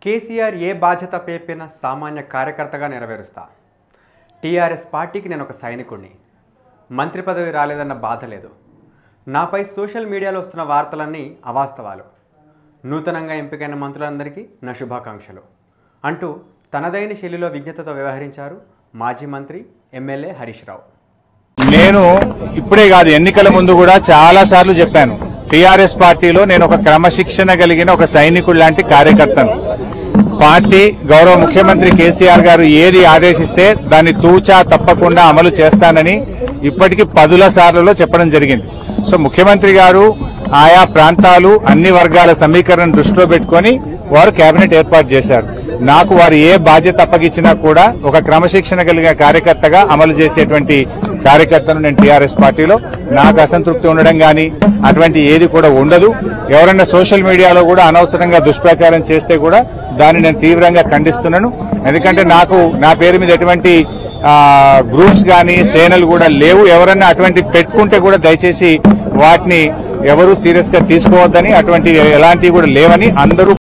కేసీఆర్ ఏ బాధ్యత పేపిన సామాన్య కార్యకర్తగా నెరవేరుస్తా టీఆర్ఎస్ పార్టీకి నేను ఒక సైనికుడిని మంత్రి పదవి రాలేదన్న బాధ లేదు నాపై సోషల్ మీడియాలో వస్తున్న వార్తలన్నీ అవాస్తవాలు నూతనంగా ఎంపికైన మంత్రులందరికీ నా శుభాకాంక్షలు అంటూ తనదైన శైలిలో విజ్ఞతతో వ్యవహరించారు మాజీ మంత్రి ఎమ్మెల్యే హరీష్ రావు నేను ఇప్పుడే కాదు ఎన్నికల ముందు కూడా చాలా సార్లు చెప్పాను టిఆర్ఎస్ పార్టీలో నేను ఒక క్రమశిక్షణ కలిగిన ఒక సైనికుడు లాంటి కార్యకర్తను పార్టీ గౌరవ ముఖ్యమంత్రి కేసీఆర్ గారు ఏది ఆదేశిస్తే దాన్ని తూచా తప్పకుండా అమలు చేస్తానని ఇప్పటికీ పదుల సార్లలో చెప్పడం జరిగింది సో ముఖ్యమంత్రి గారు ఆయా ప్రాంతాలు అన్ని వర్గాల సమీకరణ దృష్టిలో పెట్టుకొని వారు కేబినెట్ ఏర్పాటు చేశారు నాకు వారు ఏ బాధ్యత అప్పగించినా కూడా ఒక క్రమశిక్షణ కలిగిన కార్యకర్తగా అమలు చేసేటువంటి కార్యకర్తను నేను టీఆర్ఎస్ పార్టీలో నాకు అసంతృప్తి ఉండడం గాని అటువంటి ఏది కూడా ఉండదు ఎవరన్నా సోషల్ మీడియాలో కూడా అనవసరంగా దుష్ప్రచారం చేస్తే కూడా దాన్ని నేను తీవ్రంగా ఖండిస్తున్నాను ఎందుకంటే నాకు నా పేరు మీద ఎటువంటి ఆ, గ్రూప్స్ గాని సేనలు కూడా లేవు ఎవరన్నా అటువంటి పెట్టుకుంటే కూడా దయచేసి వాటిని ఎవరు సీరియస్ గా తీసుకోవద్దని అటువంటి ఎలాంటివి కూడా లేవని అందరూ